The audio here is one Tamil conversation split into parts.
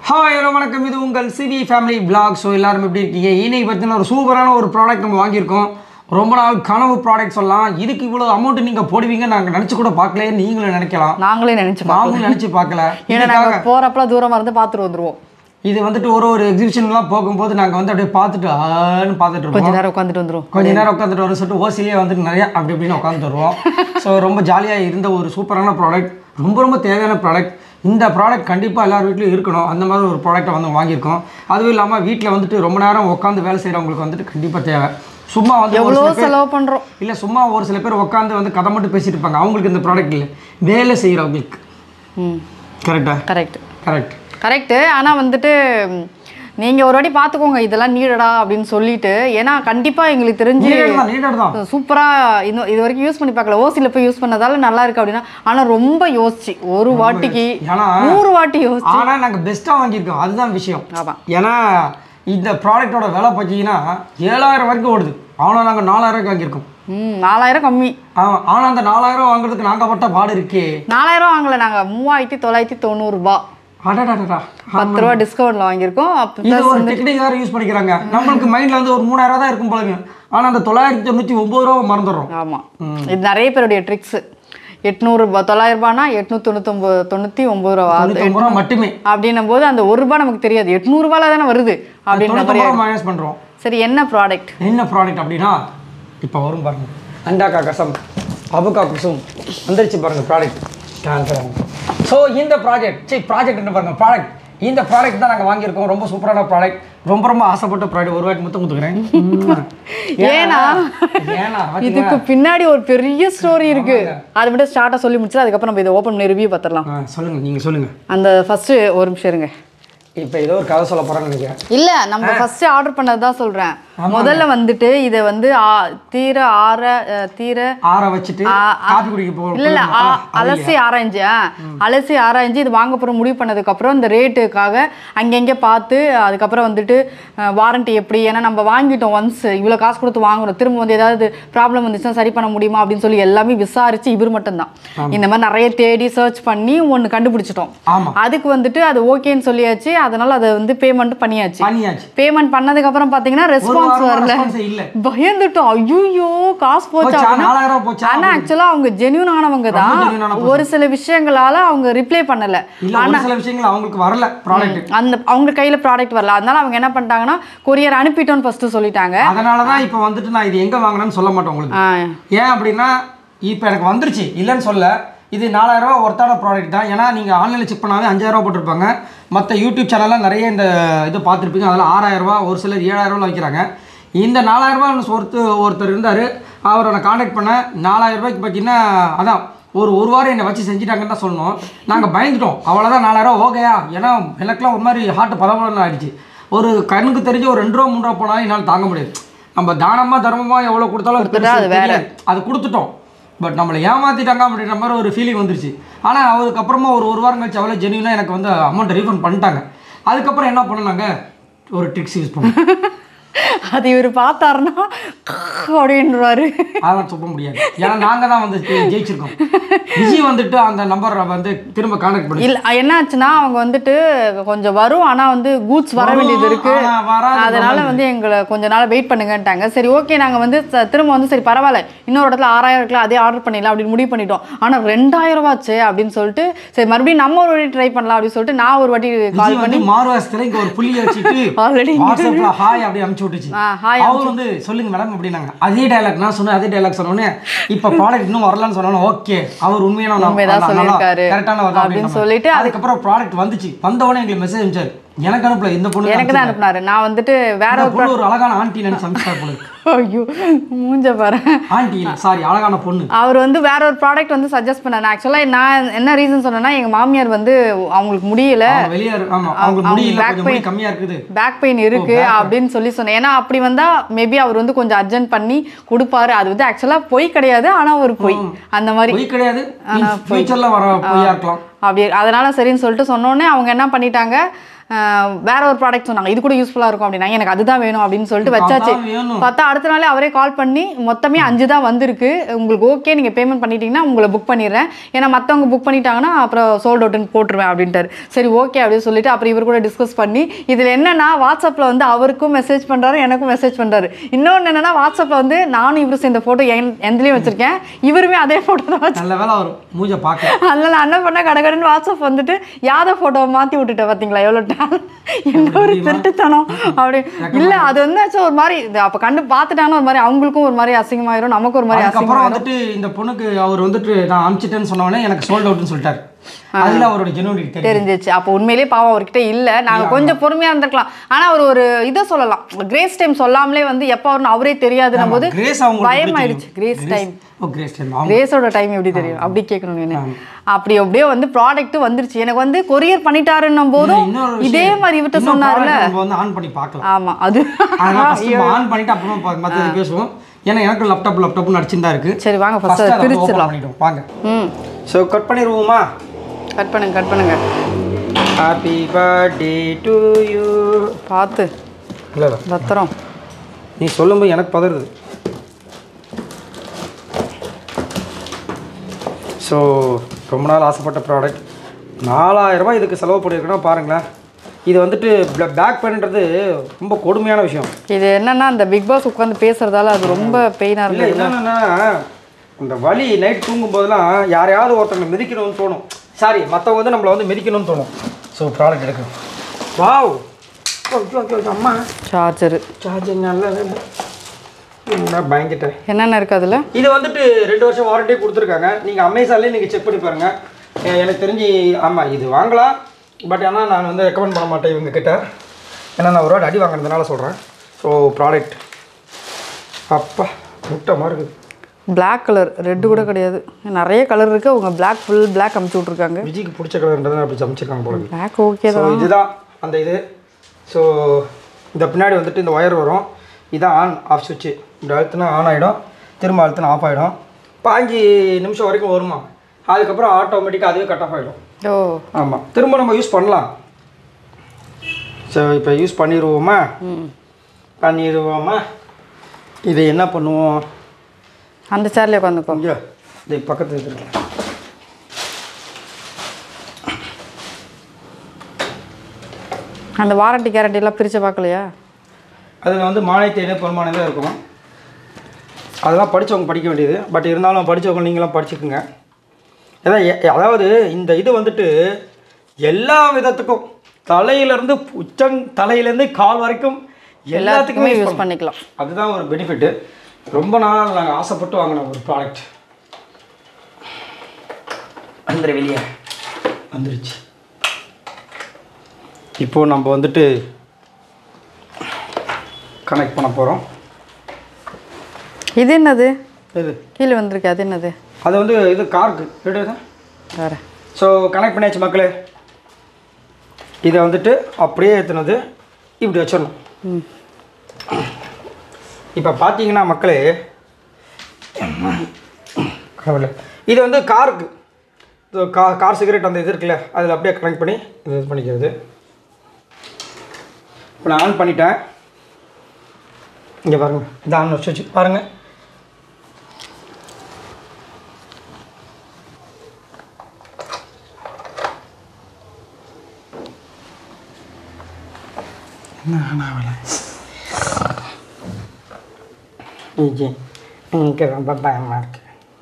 ஹாய் ஹலோ வணக்கம் இது உங்கள் சிவி ஃபேமிலி பிளாக் ஸோ எல்லாரும் எப்படி இருக்கீங்க இன்னைக்கு பார்த்தீங்கன்னா ஒரு சூப்பரான ஒரு ப்ராடக்ட் நம்ம வாங்கியிருக்கோம் ரொம்ப நாள் கனவு ப்ராடக்ட் சொல்லலாம் இதுக்கு இவ்வளோ அமௌண்ட் நீங்கள் போடுவீங்க நாங்கள் நினச்சி கூட பார்க்கலையே நீங்களும் நினைக்கலாம் நாங்களே நினைச்சு பார்ப்போம் நாங்களும் நினச்சி பார்க்கல ஏன்னா இதுக்காக நாங்க போறப்பலாம் தூரமா இருந்து பார்த்துட்டு வந்துருவோம் இது வந்துட்டு ஒரு ஒரு எக்ஸிபிஷன்லாம் போகும்போது நாங்கள் வந்து அப்படியே பார்த்துட்டு ஆன்னு பார்த்துட்டு கொஞ்ச இருப்போம் நேரம் உட்காந்துட்டு வந்துருவோம் கொஞ்ச நேரம் உட்காந்துட்டு வர சொல்லிட்டு ஓசிலேயே வந்துட்டு நிறைய அப்படி இப்படின்னு உட்காந்துட்டு வருவோம் ஸோ ரொம்ப ஜாலியாக இருந்த ஒரு சூப்பரான ப்ராடக்ட் ரொம்ப ரொம்ப தேவையான ப்ராடக்ட் இந்த ப்ராடக்ட் கண்டிப்பாக எல்லார் வீட்லையும் இருக்கணும் அந்த மாதிரி ஒரு ப்ராடக்ட்டை வந்து வாங்கியிருக்கோம் அதுவும் இல்லாமல் வீட்டில் வந்துட்டு ரொம்ப நேரம் உட்காந்து வேலை செய்கிறவங்களுக்கு வந்துட்டு கண்டிப்பாக தேவை சும்மா வந்து ஒரு எவ்வளோ சில பேர் செலவு பண்றோம் இல்லை சும்மா ஒரு சில பேர் உட்காந்து வந்து கதை மட்டும் பேசிட்டு இருப்பாங்க அவங்களுக்கு இந்த ப்ராடக்ட் இல்லை வேலை செய்கிறவங்களுக்கு ம் கரெக்டா கரெக்ட் கரெக்ட் கரெக்டு ஆனா வந்துட்டு ம், நீங்க ஒரு வாட்டி பார்த்துக்கோங்க இதெல்லாம் நீடடா அப்படின்னு சொல்லிட்டு ஏன்னா கண்டிப்பா எங்களுக்கு தெரிஞ்சு நீடட் தான் நீடட் தான் சூப்பரா இன்னும் இது வரைக்கும் யூஸ் பண்ணி பார்க்கல ஓசியில் போய் யூஸ் பண்ணதால நல்லா இருக்கு அப்படின்னா ஆனா ரொம்ப யோசிச்சு ஒரு வாட்டிக்கு ஏன்னா நூறு வாட்டி யோசிச்சு ஆனால் நாங்கள் பெஸ்ட்டாக வாங்கியிருக்கோம் அதுதான் விஷயம் ஆமா ஏன்னா இந்த ப்ராடக்ட்டோட விலை பார்த்தீங்கன்னா ஏழாயிரம் வரைக்கும் ஓடுது ஆனால் நாங்கள் நாலாயிரம் வாங்கியிருக்கோம் ம் நாலாயிரம் கம்மி ஆமாம் ஆனால் அந்த நாலாயிரம் வாங்குறதுக்கு நாங்கள் பட்ட பாடு இருக்கே நாலாயிரம் வாங்கல நாங்க மூவாயிரத்தி தொள்ளாயிரத்தி தொண்ணூறுபா அடடடடா பத்து ரூபா டிஸ்கவுண்ட்ல வாங்கியிருக்கோம் அப்ப இது ஒரு டெக்னிக் வேறு யூஸ் பண்ணிக்கிறாங்க நம்மளுக்கு மைண்டில் வந்து ஒரு மூணாயிரம் தான் இருக்கும் போலங்க ஆனால் அந்த தொள்ளாயிரத்தி தொண்ணூற்றி ஒம்பது ரூபா மறந்துடுறோம் ஆமா இது நிறைய பேருடைய ட்ரிக்ஸ் எட்நூறு ரூபாய் தொள்ளாயிரம் ரூபாய்னா எட்நூத்தி தொண்ணூத்தொம்பது தொண்ணூத்தி ஒன்பது ரூபா அது தொண்ணூற்றி ரூபா மட்டுமே அப்படின்னும் போது அந்த ஒரு ரூபாய் நமக்கு தெரியாது எட்நூறு ரூபாயில தானே வருது அப்படின்ற மாதிரி தொண்ணூத்தொம்பது ரூபா மைனஸ் பண்ணுறோம் சரி என்ன ப்ராடக்ட் என்ன ப்ராடக்ட் அப்படின்னா இப்போ வரும் பாருங்க அண்டாக்கா கசம் அபுகா குசும் வந்துருச்சு பாருங்க ப்ராடக்ட் ஸோ இந்த ப்ராஜெக்ட் சரி ப்ராஜெக்ட் என்ன பாருங்க ப்ராடக்ட் இந்த ப்ராடக்ட் தான் நாங்கள் வாங்கியிருக்கோம் ரொம்ப சூப்பரான ப்ராடக்ட் ரொம்ப ரொம்ப ஆசைப்பட்ட ப்ராடக்ட் ஒரு வாட்டி முத்தம் கொடுத்துக்கிறேன் ஏன்னா ஏன்னா இதுக்கு பின்னாடி ஒரு பெரிய ஸ்டோரி இருக்கு அதை மட்டும் ஸ்டார்ட்டா சொல்லி முடிச்சு அதுக்கப்புறம் நம்ம இதை ஓப்பன் பண்ணி ரிவ்யூ பார்த்துடலாம் ஆ சொல்லுங்க நீங்கள் சொல்லுங்க அந்த ஃபர்ஸ்ட் ஒரு நிமிஷம் இருங்க இப்போ ஏதோ ஒரு கதை சொல்ல போகிறேன்னு நினைக்கிறேன் இல்ல நம்ம ஃபர்ஸ்ட் ஆர்டர் பண்ணது தான் சொல்றேன் முதல்ல வந்துட்டு இதை வந்து ஆ- தீர ஆற அஹ், தீர ஆற வச்சுட்டு காப்பி குடிக்க போ இல்ல இல்ல ஆ- அலசி ஆராய்ஞ்சு ஆ. அலசி ஆராய்ஞ்சு இது வாங்க போகிற முடிவு பண்ணதுக்கு அப்புறம் இந்த ரேட்டுக்காக அங்கங்க பார்த்து அதுக்கப்புறம் வந்துட்டு வாரண்டி எப்படி ஏன்னா நம்ம வாங்கிட்டோம் ஒன்ஸ் இவ்வளவு காசு கொடுத்து வாங்குறோம் திரும்ப வந்து ஏதாவது ப்ராப்ளம் வந்துச்சுன்னா சரி பண்ண முடியுமா அப்படின்னு சொல்லி எல்லாமே விசாரிச்சு இவர் மட்டும்தான் இந்த மாதிரி நிறைய தேடி சர்ச் பண்ணி ஒன்னு கண்டுபிடிச்சிட்டோம் ஆமா அதுக்கு வந்துட்டு அது ஓகேன்னு சொல்லியாச்சு அதனால அதை வந்து பேமெண்ட் பண்ணியாச்சு பண்ணியாச்சு பேமெண்ட் பண்ணதுக்கு அப்புறம் பாத்தீங்கன்னா ஒரு ரெஸ்பான்ஸ் வாரமா வரல ரெஸ்பான்ஸே இல்லை பயந்துட்டோம் ஐயோ காசு போச்சா போச்சா அப்படின்னா நாலாயிரம் ரூபா போச்சா ஆனா ஆக்சுவலா அவங்க ஜென்யூன் ஆனவங்க ரொம்ப தான் genuine ஆன ஒரு சில விஷயங்களால அவங்க ரிப்ளை பண்ணல இல்லை ஒரு சில விஷயங்கள் அவங்களுக்கு வரல ப்ராடக்ட் அந்த அவங்க கையில ப்ராடக்ட் வரல அதனால அவங்க என்ன பண்ணிட்டாங்கன்னா கொரியர் அனுப்பிட்டோம்னு ஃபர்ஸ்ட் சொல்லிட்டாங்க அதனால தான் இப்போ வந்துட்டு நான் இது எங்கே வாங்கினேன்னு சொல்ல மாட்டேன் உங்களுக்கு ஆ, ஏன் அப்படின்னா இப்போ எனக்கு வந்துருச்சு இல்லைன்னு சொல்ல இது நாலாயிரரூவா ஒருத்தான ப்ராடக்ட் தான் ஏன்னா நீங்கள் ஆன்லைனில் செக் பண்ணாவே அஞ்சாயிரரூவா போட்டிருப்பாங்க மற்ற யூடியூப் சேனல்லாம் நிறைய இந்த இது பார்த்துருப்பீங்க அதில் ஆறாயிரரூவா ஒரு சிலர் ஏழாயிரரூவா வைக்கிறாங்க இந்த நாலாயிரரூவா ஒருத்தர் ஒருத்தர் இருந்தார் அவரை நான் காண்டாக்ட் பண்ணேன் நாலாயிரம் ரூபாய்க்கு பார்த்தீங்கன்னா அதான் ஒரு ஒரு வாரம் என்னை வச்சு செஞ்சுட்டாங்கன்னு தான் சொல்லணும் நாங்கள் பயந்துட்டோம் அவ்வளோதான் நாலாயிரம் ஓகேயா ஏன்னா எனக்குலாம் ஒரு மாதிரி ஹார்ட் பதபடன்னு ஆயிடுச்சு ஒரு கண்ணுக்கு தெரிஞ்ச ஒரு ரெண்டு ரூபா மூணு ரூபா போனாலும் என்னால் தாங்க முடியாது நம்ம தானமாக தர்மமாக எவ்வளோ கொடுத்தாலும் அது கொடுத்துட்டா அது பெருசு வேற. தெரியாது. அது கொடுத்துட்டோம் பட் நம்மளை ஏமாத்திட்டாங்க அப்படின்ற மாதிரி ஒரு ஃபீலிங் வந்துருச்சு ஆனால் அதுக்கப்புறமா ஒரு ஒரு வாரம் கழிச்சு அவ்வளோ ஜென்யூனாக எனக்கு வந்து அமௌண்ட் ரீஃபண்ட் பண்ணிட்டாங்க அதுக்கப்புறம் என்ன பண்ணாங்க ஒரு ட்ரிக்ஸ் யூஸ் பண்ணோம் அது இவர் பார்த்தாருன்னா அப்படின்றாரு அதெல்லாம் சொல்ல முடியாது ஏன்னா நாங்கள் தான் வந்து ஜெ- ஜெயிச்சிருக்கோம் விஜய் வந்துட்டு அந்த நம்பரை வந்து திரும்ப கான்டாக்ட் பண்ணி இல்ல என்ன ஆச்சுன்னா அவங்க வந்துட்டு கொஞ்சம் வரும் ஆனா வந்து கூட்ஸ் வர வரும், வேண்டியது இருக்கு ஆனா வராது அதனால வந்து எங்களை கொஞ்ச நாள் வெயிட் பண்ணுங்கன்ட்டாங்க சரி ஓகே நாங்க வந்து ச- திரும்ப வந்து சரி பரவாயில்ல இன்னொரு இடத்துல ஆறாயிரம் இருக்கலாம் அதே ஆர்டர் பண்ணிடலாம் அப்படின்னு முடிவு பண்ணிட்டோம் ஆனா ரெண்டாயிரம் ரூபாச்சு அப்படின்னு சொல்லிட்டு சரி மறுபடியும் நம்ம ஒரு வாட்டி ட்ரை பண்ணலாம் அப்படின்னு சொல்லிட்டு நான் ஒரு வாட்டி கால் விஜய் வந்து மாறுவாசத்துல இங்க ஒரு புள்ளியை வச்சுட்டு Already இங்க வாட்ஸ்அப்ல ஹாய் அப்படி அனுப்பிச்சு விட்டுச்சு ஆ, hi அவர் வந்து சொல்லுங்க மேடம் அப்படின்னாங்க அதே டைலாக் நான் சொன்னேன் அதே டைலாக் சொன்னோன்னே இப்ப ப்ராடக்ட் இன்னும் வரலன்னு சொன்னோன்னே ஓகே அவர் உண்மையான உண்மைதான் சொல்லியிருக்காரு. கரெக்டான அப்படின்னு சொல்லிட்டு அதுக்கப்புறம் ப்ராடக்ட் வந்துச்சு வந்த உடனே எங்களுக்கு மெசேஜ் அனுப்பிச்சாரு எனக்கு அனுப்பல இந்த பொண்ணு எனக்கு தான் அனுப்புனாரு நான் வந்துட்டு வேற இந்த பொண்ணு ஒரு அழகான ஆண்டி நினைச்சு அனுப்பிச்சாரு பொண்ணு ஐயோ மூஞ்ச பாரு ஆண்டி இல்ல சாரி அழகான பொண்ணு அவர் வந்து வேற ஒரு ப்ராடக்ட் வந்து சஜஸ்ட் பண்ணாரு ஆக்சுவலாக நான் என்ன ரீசன் சொன்னேன்னா எங்க மாமியார் வந்து அவங்களுக்கு முடியல அவங்க வெளியே இரு- ஆமா அவங்களுக்கு அவங்க முடியல back கொஞ்சம் முடி கம்மியா இருக்குது பேக் பெயின் இருக்கு அப்படின்னு சொல்லி சொன்னேன் ஏன்னா அப்படி வந்தா மேபி அவர் வந்து கொஞ்சம் அர்ஜென்ட் பண்ணி கொடுப்பாரு அது வந்து ஆக்சுவலா பொய் கிடையாது ஆனா ஒரு பொய் அந்த மாதிரி பொய் கிடையாது ஃபியூச்சர்ல வர பொய்யா இருக்கலாம் அப்படி அதனால சரின்னு சொல்லிட்டு சொன்னோடனே அவங்க என்ன பண்ணிட்டாங்க அஹ், வேற ஒரு ப்ராடக்ட் சொன்னாங்க இது கூட யூஸ்ஃபுல்லாக இருக்கும் அப்படின்னா எனக்கு அதுதான் வேணும் அப்படின்னு சொல்லிட்டு வச்சாச்சு அதான் வேணும். பார்த்தா அடுத்த நாளே அவரே கால் பண்ணி மொத்தமே அஞ்சு தான் வந்திருக்கு உங்களுக்கு ஓகே நீங்கள் பேமெண்ட் பண்ணிட்டீங்கன்னா உங்களை புக் பண்ணிடுறேன் ஏன்னா மற்றவங்க புக் பண்ணிட்டாங்கன்னா அப்புறம் சோல்ட் அவுட்னு போட்டுருவேன் அப்படின்ட்டாரு சரி ஓகே அப்படின்னு சொல்லிட்டு அப்புறம் இவர் கூட டிஸ்கஸ் பண்ணி இதில் என்னன்னா வாட்ஸ்அப்பில் வந்து அவருக்கும் மெசேஜ் பண்ணுறாரு எனக்கும் மெசேஜ் பண்ணுறாரு இன்னொன்று என்னன்னா வாட்ஸ்அப்பில் வந்து நானும் இவரு சேர்ந்த ஃபோட்டோ என் எந்தலையும் வச்சிருக்கேன் இவருமே அதே ஃபோட்டோ தான் வச்சு நல்ல வேலை வரும் மூஞ்ச பார்க்க அதனால நான் என்ன பண்ண கடகடன்னு வாட்ஸ்அப் வந்துட்டு யாத ஃபோட்டோவை மாற்றி விட்டுட்டேன் பார்த்தீங்களா எவ்வளோ டேலண்ட் என்ன ஒரு திருட்டுத்தனம் அப்படி இல்லை அது வந்து ஆச்சு ஒரு மாதிரி இது அப்போ கண்டு பார்த்துட்டாங்கன்னா ஒரு மாதிரி அவங்களுக்கும் ஒரு மாதிரி அசிங்கமாயிரும் நமக்கு ஒரு மாதிரி அதுக்கப்புறம் அசிங்கமாயிரும் வந்துட்டு இந்த பொண்ணுக்கு அவர் வந்துட்டு நான் அனுப்பிச்சிட்டேன்னு சொன்ன உடனே எனக்கு சோல்ட் அவுட்னு சொல்லிட்டாரு அதுல அவரோட ஜெனுவனிட்டி தெரியும் தெரிஞ்சிச்சு அப்போ உண்மையிலேயே பாவம் அவர்கிட்ட இல்லை நாங்கள் கொஞ்சம் பொறுமையாக இருந்திருக்கலாம் ஆனால் அவர் ஒரு இதை சொல்லலாம் கிரேஸ் டைம் சொல்லாமலே வந்து எப்போ வரணும் அவரே தெரியாதுன்னும் போது கிரேஸ் அவங்க பயமாயிடுச்சு கிரேஸ் டைம் ஓ கிரேஸ் டைம் ஆமா கிரேஸோட டைம் எப்படி தெரியும் அப்படி கேட்கணும் என்ன அப்படி அப்படியே வந்து ப்ராடக்ட் வந்துருச்சு எனக்கு வந்து கொரியர் பண்ணிட்டாருன்னும் போதும் இன்னொரு இதே விஷயம். மாதிரி இவர்கிட்ட இன்னும் சொன்னார்ல product நம்ம வந்து ஆன் பண்ணி பார்க்கலாம் ஆமா அது அதனால ஃபர்ஸ்ட் ஆன் பண்ணிட்டு அப்புறமா பா- மத்தது பேசுவோம் ஏன்னா எனக்கு லேப்டாப் லேப்டாப்னு அடிச்சுதான் இருக்கு சரி வாங்க First ஃபர்ஸ்ட் அதை வந்து open பிரிச்சிடலாம் பண்ணிட்டோம் வாங்க ம் ஸோ கட் பண்ணிடுவோமா கட் பண்ணுங்க கட் பண்ணுங்க ஹாப்பி பர்த்டே டு யூ பார்த்து இல்லை இல்லை பத்திரம் நீ சொல்லும்போது எனக்கு பதறுது ஸோ ரொம்ப நாள் ஆசைப்பட்ட ப்ராடக்ட் நாலாயிரரூபா இதுக்கு செலவு பண்ணியிருக்கணும் பாருங்களேன் இது வந்துட்டு பேக் பண்ணுறது ரொம்ப கொடுமையான விஷயம் இது என்னன்னா அந்த பிக் பாஸ் உட்காந்து பேசுறதால அது ரொம்ப பெயினாக இல்லை இருந்தது என்னென்னா இந்த வலி நைட் தூங்கும் போதெல்லாம் யாரையாவது ஒருத்தவங்க மிதிக்கணும்னு தோணும் சாரி மற்றவங்க வந்து நம்மளை வந்து மிதிக்கணும்னு தோணும் ஸோ ப்ராடக்ட் எடுக்கணும் வாவ் ஓகே ஓகே ஓகே அம்மா சார்ஜரு சார்ஜிங் நல்லா இல்லை நான் பயந்துட்டேன் என்னென்ன இருக்கு அதில் இது வந்துட்டு ரெண்டு வருஷம் வாரண்டி கொடுத்துருக்காங்க நீங்கள் அமேசான்லேயே நீங்கள் செக் பண்ணி பாருங்கள் எ- எனக்கு தெரிஞ்சு ஆமாம் இது வாங்கலாம் பட் ஆனால் நான் வந்து ரெக்கமெண்ட் பண்ண மாட்டேன் இவங்க கிட்ட ஏன்னா நான் ஒரு வாட்டி அடி வாங்கினதுனால சொல்கிறேன் ஸோ ப்ராடக்ட் அப்பா முட்டை மாதிரி இருக்குது Black கலர் ரெட்டு கூட கிடையாது நிறைய கலர் இருக்கு அவங்க Black ஃபுல் Black அமுச்சு விட்ருக்காங்க விஜய்க்கு பிடிச்ச கலர்ன்றதை அப்படி சமைச்சிருக்காங்க போல இருக்கு. Black ஓகே ஸோ தான் இதுதான் அந்த இது ஸோ இந்த பின்னாடி வந்துட்டு இந்த ஒயர் வரும் இதான் ஆன் ஆஃப் சுவிட்சு இப்படி அழுத்தினா ஆன் ஆகிடும் திரும்ப அழுத்தினா ஆஃப் ஆகிடும் பாஞ்சு நிமிஷம் வரைக்கும் வருமா அதுக்கப்புறம் ஆட்டோமேட்டிக்காக அதுவே கட் ஆஃப் ஆகிடும் ஓ ஆமாம் திரும்ப நம்ம யூஸ் பண்ணலாம் ஸோ இப்போ யூஸ் பண்ணிடுவோமா பண்ணிடுவோமா இதை என்ன பண்ணுவோம் அந்த சேர்லேயே உட்காந்துக்கோ இங்கே இது பக்கத்தில் இருக்கேன் அந்த வாரண்டி கேரண்டி எல்லாம் பிரித்து பார்க்கலையா அதில் வந்து மானியத்தேனு பெருமானதே இருக்கும் அதெல்லாம் படித்தவங்க படிக்க வேண்டியது பட் இருந்தாலும் படித்தவங்க நீங்களும் படிச்சுக்குங்க ஏன்னா எ- அதாவது இந்த இது வந்துட்டு எல்லா விதத்துக்கும் தலையிலேருந்து உச்சங் தலையிலேருந்து கால் வரைக்கும் எல்லாத்துக்குமே எல்லாத்துக்குமே யூஸ் யூஸ் பண்ணிக்கலாம் அதுதான் ஒரு பெனிஃபிட்டு ரொம்ப நாள் நாங்கள் ஆசைப்பட்டு வாங்கின ஒரு ப்ராடக்ட் வந்துரு வெளியே வந்துருச்சு இப்போது நம்ம வந்துட்டு கனெக்ட் பண்ண போகிறோம் இது என்னது இது கீழே வந்திருக்கு அது என்னது அது வந்து இது காருக்கு எடுது வேற ஸோ கனெக்ட் பண்ணியாச்சு மக்களே இதை வந்துட்டு அப்படியே ஏற்றுனது இப்படி வச்சிடணும் ம் இப்போ பார்த்தீங்கன்னா மக்களே கடவுளே. இது வந்து காருக்கு இது கா கார் சிகரெட் அந்த இது இருக்குல்ல அதில் அப்படியே கனெக்ட் பண்ணி இது இது பண்ணிக்கிறது இப்போ நான் ஆன் பண்ணிட்டேன் இங்கே பாருங்கள் இது ஆன் வச்சு வச்சு பாருங்கள் என்ன ஆன் ஆகலை விஜய் எனக்கு ரொம்ப பயமாக இருக்கு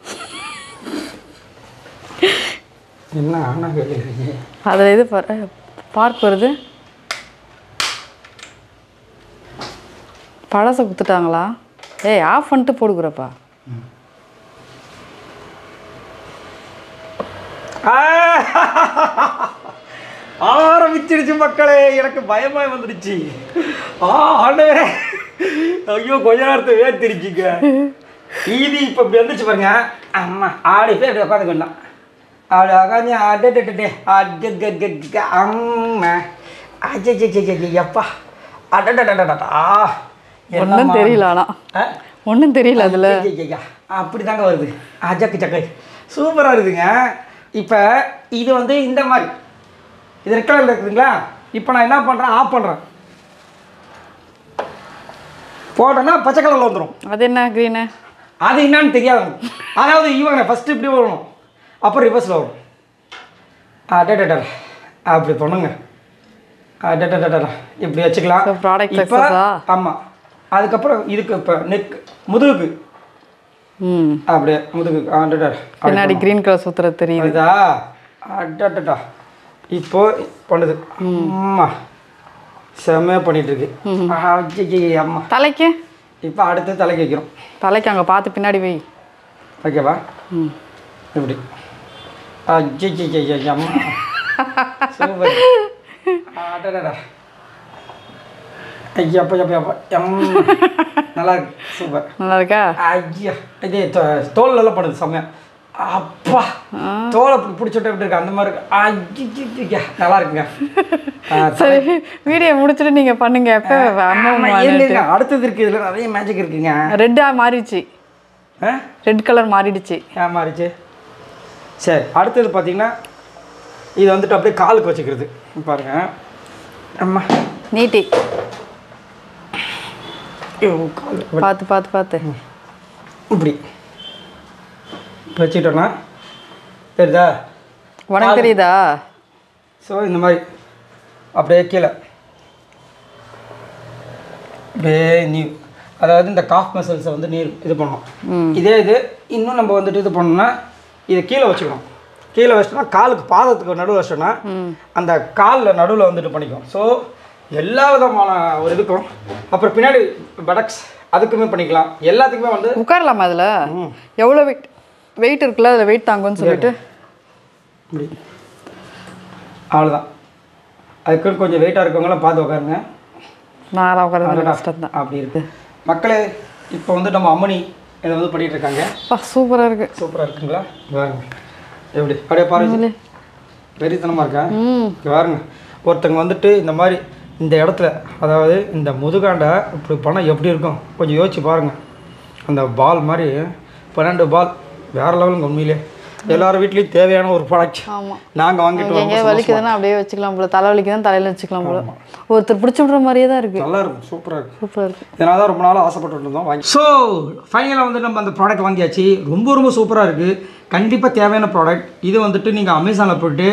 என்ன ஆனால் விஜய் அதில் இது பாரு பார்க் வருது பழசை குத்துட்டாங்களா ஏய் ஆஃப் பண்ணிட்டு போடுக்குறப்பா ஆரம்பிச்சிருச்சு மக்களே எனக்கு பயமாய் வந்துடுச்சு ஆ ஆண்டவரே ஐயோ கொஞ்ச நேரத்தை வேர்த்திருச்சுங்க இது இப்போ இப்படி வந்துச்சு பாருங்க அம்மா ஆடி போய் இப்படி உட்காந்துக்கணும் அப்படி உட்காந்து அடே அடே அம்மா அஜய் எப்பா அடடடடடா ஒன்றும் தெரியல ஆனால் ஆ ஒன்றும் தெரியல அதில் ஐயையையா, அப்படி தாங்க வருது அஜக்கு சக்கை சூப்பராக இருக்குதுங்க இப்போ இது வந்து இந்த மாதிரி இது ரெட் கலரில் இருக்குதுங்களா இப்போ நான் என்ன பண்ணுறேன் ஆஃப் பண்ணுறேன் போட்டோன்னா பச்சை கலரில் வந்துடும் அது என்ன க்ரீனு அது என்னன்னு தெரியாது எனக்கு. அதாவது இவங்க ஃபஸ்ட்டு இப்படி வரணும் அப்புறம் ரிவர்ஸில் வரும் அடடடா அப்படி பண்ணுங்க அடடடடா இப்படி வச்சுக்கலாம் So, product இப்போ success ஆ? ஆமாம் அதுக்கப்புறம் இதுக்கு இப்போ நெக் முதுகுக்கு ம் அப்படியே முதுகு அடடா பின்னாடி க்ரீன் கலர் சுத்துறது தெரியுது அதா அடடடா இப்போ பண்ணுது அம்மா செம்மையாக பண்ணிட்டு இருக்கு ஐயையே, அம்மா தலைக்கு இப்போ அடுத்து தலைக்கு வைக்கிறோம் தலைக்கு அங்கே பார்த்து பின்னாடி வை ஓகேவா ம் இப்படி அஜய் அம்மா சூப்பர் அடடடா ஐயா அப்பா அப்பா அப்பா எம் நல்லா இருக்கு சூப்பர் நல்லா இருக்கா ஐயா இது தோ- தோல் நல்லா பண்ணுது செம்மையா அப்பா தோலை இப்படி பிடிச்சிட்டு எப்படி இருக்கு அந்த மாதிரி இருக்கு ஐயா நல்லா இருக்குங்க ஆ, சரி வீடியோ முடிச்சுட்டு நீங்கள் பண்ணுங்க எப்போ ஆமா, இருங்க, இருங்க. அடுத்தது இருக்கு இதில் நிறைய மேஜிக் இருக்குங்க ரெட்டாக மாறிடுச்சு ஆ ரெட் கலர் மாறிடுச்சு ஏன் மாறிச்சு சரி அடுத்தது பார்த்தீங்கன்னா இது வந்துட்டு அப்படியே காலுக்கு வச்சுக்கிறது பாருங்க அம்மா நீட்டி ஐயோ, கால் பார்த்து பார்த்து பார்த்து இப்படி வச்சுக்கிட்டோன்னா தெரியுதா உனக்கு தெரியுதா ஸோ இந்த மாதிரி அப்படியே கீழே அப்படியே நீ அதாவது இந்த காஃப் மசில்ஸை வந்து நீர் இது பண்ணணும் இதே இது இன்னும் நம்ம வந்துட்டு இது பண்ணோம்னா இதை கீழே வச்சுக்கணும் கீழே வச்சிட்டோம்னா காலுக்கு பாதத்துக்கு நடுவில் வச்சிட்டோம்னா அந்த காலில் நடுவில் வந்துட்டு பண்ணிக்கும் ஸோ எல்லா விதமான ஒரு இதுக்கும் அப்புறம் பின்னாடி படக்ஸ் அதுக்குமே பண்ணிக்கலாம் எல்லாத்துக்குமே வந்து உட்காரலாமா அதில் எவ்வளோ வெயிட் வெயிட் இருக்குல்ல அதில் வெயிட் தாங்கும்னு சொல்லிட்டு இப்படி அவ்வளோதான் அதுக்குன்னு கொஞ்சம் வெயிட்டாக இருக்கவங்களாம் பார்த்து உட்காருங்க நான் உட்காரது அடடா, கஷ்டம் தான் அப்படி இருக்கு மக்களே இப்போ வந்து நம்ம அம்மணி இதை வந்து பண்ணிட்டு இருக்காங்க பா சூப்பராக இருக்கு சூப்பராக இருக்குங்களா பாருங்க எப்படி அப்படியே பாருங்க வெறித்தனமாக இருக்கா ம் இங்க பாருங்க ஒருத்தங்க வந்துட்டு இந்த மாதிரி இந்த இடத்துல அதாவது இந்த முதுகாண்டை இப்படி பண்ணால் எப்படி இருக்கும் கொஞ்சம் யோசிச்சு பாருங்க அந்த பால் மாதிரி பன்னெண்டு பால் வேற லெவலுங்க உண்மையிலே எல்லார் வீட்லேயும் தேவையான ஒரு ப்ராடக்ட் ஆமாம் நாங்கள் வாங்கிட்டு எங்கே வரோம் வலிக்குதுன்னா அப்படியே வச்சுக்கலாம் போல தலை வலிக்குதுன்னா தலையில் வச்சுக்கலாம் போல ஒருத்தர் பிடிச்சி விட்ற மாதிரியே தான் இருக்கு நல்லா இருக்கும் சூப்பராக இருக்கும் சூப்பராக இருக்கு இதனால தான் ரொம்ப நாளாக ஆசைப்பட்டு இருந்தோம் வாங்கி ஸோ ஃபைனலாக வந்து நம்ம அந்த ப்ராடக்ட் வாங்கியாச்சு ரொம்ப ரொம்ப சூப்பராக இருக்குது கண்டிப்பாக தேவையான ப்ராடக்ட் இது வந்துட்டு நீங்கள் அமேசானில் போயிட்டு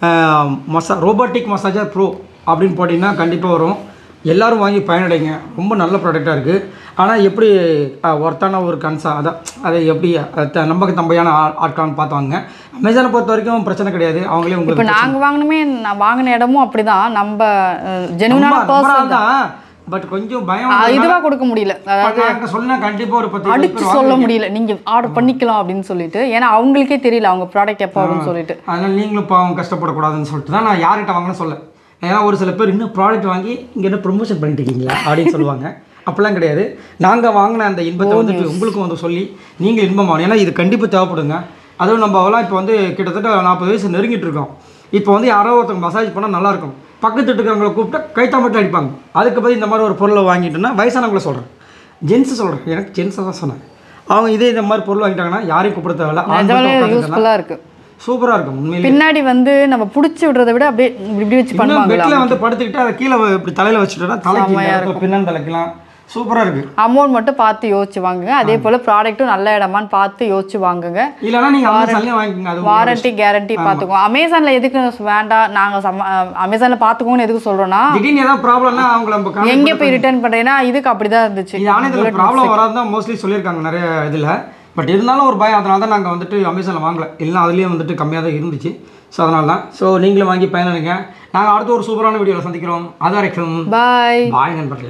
மசா ரோபோட்டிக் மசாஜர் ப்ரோ அப்படின்னு போட்டிங்கன்னா கண்டிப்பாக வரும் எல்லாரும் வாங்கி பயனடைங்க ரொம்ப நல்ல ப்ராடக்டாக இருக்குது ஆனால் எப்படி ஒர்த்தான ஒரு கன்சா அதான் அதை எப்படி அஹ், த- நம்பக்கு தம்பையான ஆ- ஆட்களான்னு பார்த்து வாங்க அமேசானை பொறுத்த வரைக்கும் பிரச்சனை கிடையாது அவங்களே இப்போ உங்களுக்கு நாங்கள் வாங்கினுமே நான் வாங்கின இடமும் அப்படிதான் நம்ம ஜெனுவனான பர்சன் தான் பட் கொஞ்சம் பயம் இதுவாக கொடுக்க முடியல அதாவது நாங்கள் சொன்னா கண்டிப்பாக ஒரு பத்து இருபது அடிச்சு சொல்ல முடியல நீங்க ஆர்டர் பண்ணிக்கலாம் அப்படின்னு சொல்லிட்டு ஏன்னா அவங்களுக்கே தெரியல அவங்க ப்ராடக்ட் எப்போ வரும்னு சொல்லிட்டு அதனால் நீங்களும் பாவம் கஷ்டப்படக்கூடாதுன்னு சொல்லிட்டு தான் நான் யார்கிட்ட வாங்கணும்னு சொல்ல ஏன்னா ஒரு சில பேர் இன்னும் ப்ராடக்ட் வாங்கி இங்கே என்ன ப்ரொமோஷன் பண்ணிட்டு இருக்கீங்களா அப்படின்னு சொல்லுவாங்க அப்படிலாம் கிடையாது நாங்கள் வாங்கின அந்த இன்பத்தை வந்துட்டு உங்களுக்கும் வந்து சொல்லி நீங்கள் இன்பம் ஆகணும் ஏன்னா இது கண்டிப்பாக தேவைப்படுங்க அதுவும் நம்ம அவெல்லாம் இப்போ வந்து கிட்டத்தட்ட நாற்பது வயசு நெருங்கிட்டு இருக்கோம் இப்போ வந்து யாரோ ஒருத்தவங்க மசாஜ் பண்ணால் நல்லாயிருக்கும் பக்கத்து வீட்டுக்காரங்களை கூப்பிட்டா கைத்தா மட்டும் அடிப்பாங்க அதுக்கு பதில் இந்த மாதிரி ஒரு பொருளை வாங்கிட்டோன்னா வயசானவங்கள சொல்கிறேன் ஜென்ஸு சொல்கிறேன் எனக்கு ஜென்ஸை தான் சொன்னேன் அவங்க இதே இந்த மாதிரி பொருள் வாங்கிட்டாங்கன்னா யாரையும் கூப்பிட தேவையில்ல ஆண் மட்டும் நிஜமாலே உட்காந்துக்கலாம். யூஸ்ஃபுல்லா இருக்கு சூப்பராக இருக்கும் உண்மையிலே பின்னாடி வந்து நம்ம புடிச்சு விடுறதை விட அப்படியே இப்படி இப்படி வச்சு இன்னும் பண்ணுவாங்களா பெட்டில் வந்து படுத்துக்கிட்டு அதை கீழே வ- இப்படி தலையில் வச்சுட்டோன்னா தலைக்கு இந்த இடத்துல பின்னாடி தலைக்கலாம் சூப்பராக இருக்குது அமௌண்ட் மட்டும் பார்த்து யோசிச்சு வாங்குங்க அதே போல ப்ராடக்ட்டும் நல்ல இடமான்னு பார்த்து யோசிச்சு வாங்குங்க இல்லைன்னா நீங்கள் அமேசான்லேயே வாங்கிக்கோங்க அது உங்களுக்கு வாரண்டி கேரண்டி பார்த்துக்கோ அமேசான்ல எதுக்கு வேண்டாம் நாங்க சம அமேசான்ல பார்த்துக்கோங்கன்னு எதுக்கு சொல்றோம்னா திடீர்னு ஏதாவது ப்ராப்ளம்னா அவங்கள நம்ம contact எங்க போய் ரிட்டர்ன் பண்றேன்னா இதுக்கு அப்படிதான் இருந்துச்சு இது ஆனதில் ப்ராப்ளம் வராது தான் மோஸ்ட்லி சொல்லியிருக்காங்க நிறைய இதில் பட் இருந்தாலும் ஒரு பயம் அதனால தான் நாங்கள் வந்துட்டு அமேசானில் வாங்கல இல்லை அதுலேயும் வந்துட்டு கம்மியாக தான் இருந்துச்சு ஸோ அதனால தான் ஸோ நீங்களும் வாங்கி பயனடைங்க நாங்கள் அடுத்த ஒரு சூப்பரான வீடியோவில் சந்திக்கிறோம் அது வரைக்கும் பாய் பாய் நண்பர்களே